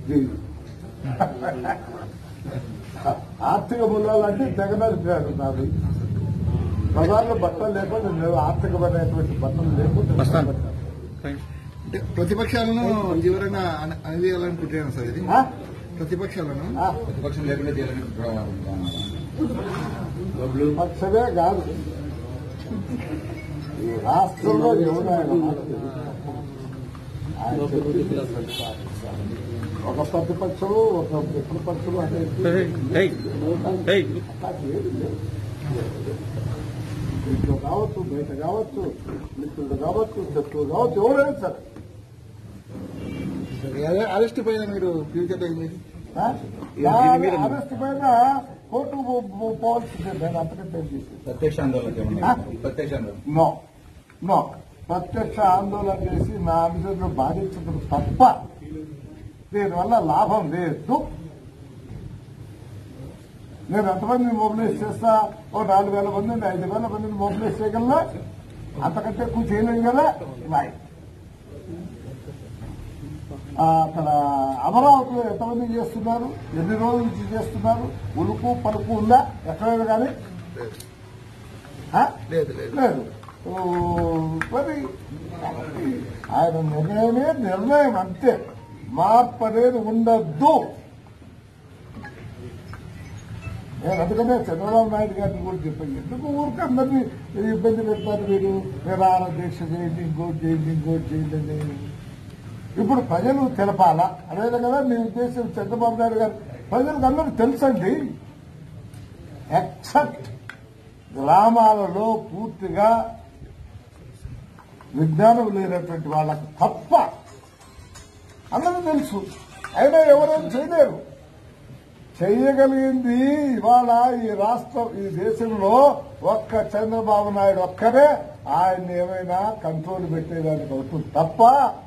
Jail ఆర్థిక మూలాలంటే తెగనరిపాడు నాది బజార్లో బట్టలు లేకుండా లేవు ఆర్థికమైనటువంటి బట్టలు లేకుండా వస్తాను. అంటే ప్రతిపక్షాలను తీవ్రంగా అణ- అణివేయాలనుకుంటున్నాను సార్ ఇది ఆ? ప్రతిపక్షాలను ఆ, ప్రతిపక్షం లేకుండా చేయాలని పక్షమే కాదు ఈ రాష్ట్రంలో ఎవరు ఆయన మాట తెలియదు. ఆయన చెప్పింది ఒక ప్రతిపక్షము ఒక మిత్రపక్షము అనేది అట్లాంటి ఏమీ లేదు. ఇంట్లో కావచ్చు బయట కావచ్చు మిత్రులు కావచ్చు శత్రువులు కావచ్చు ఎవరైనా సరే అరెస్ట్ పైన మీరు ఫ్యూచర్ ఏం చేసి ఆ? దాని అరెస్ట్ పైన కోర్టు పోవాల్సిందే నేను అంతకంటే ఏం చేసేది ప్రత్యక్ష ఆందోళన ఆ? ప్రత్యక్ష ఆందోళన నో నో ప్రత్యక్ష ఆందోళన చేసి నా అనుసరణ బాధించడం తప్ప దీనివల్ల లాభం లేదు నేను ఎంతమందిని మొబిలైజ్ చేస్తా ఓ నాలుగు వేల మందిని ఐదు వేల మందిని మొబిలైజ్ చేయగలనా అంతకంటే ఎక్కువ చేయలేం కదా రైట్ ఆ, అక్కడ అమరావతిలో ఎంతమంది చేస్తున్నారు ఎన్ని రోజుల నుంచి చేస్తున్నారు ఉలుకు పలుకు ఉందా ఎక్కడైనా కానీ ఆ? లేదు లేదు లేదు ఓ, మరి ఆయన నిర్ణయమే నిర్ణయం అంతే మార్పు అనేది ఉండద్దు నేను అందుకనే చంద్రబాబు నాయుడు గారిని కూడా చెప్పాను ఎందుకు ఊరికి అందరినీ ఇబ్బంది పెడతారు మీరు నిరాహార దీక్ష చేయండి ఇంకోటి చేయండి ఇంకోటి చేయండి అని ఇప్పుడు ప్రజలు తెలపాలా అదే కదా మీ ఉద్దేశం చంద్రబాబు నాయుడు గారు ప్రజలకు అందరూ తెలుసండి ఎక్సెప్ట్ గ్రామాలలో పూర్తిగా విజ్ఞానం లేనటువంటి వాళ్ళకు తప్ప అందరూ తెలుసు అయినా ఎవరేం చేయలేరు చేయగలిగింది ఇవాళ ఈ రాష్ట్రం ఈ దేశంలో ఒక్క చంద్రబాబు నాయుడు ఒక్కరే ఆయన్ని ఏమైనా కంట్రోల్ పెట్టేదానికి అవుతుంది తప్ప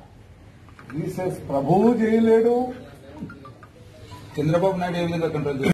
జీసస్ ప్రభువు చేయలేడు చంద్రబాబు నాయుడు ఏ విధంగా కంట్రోల్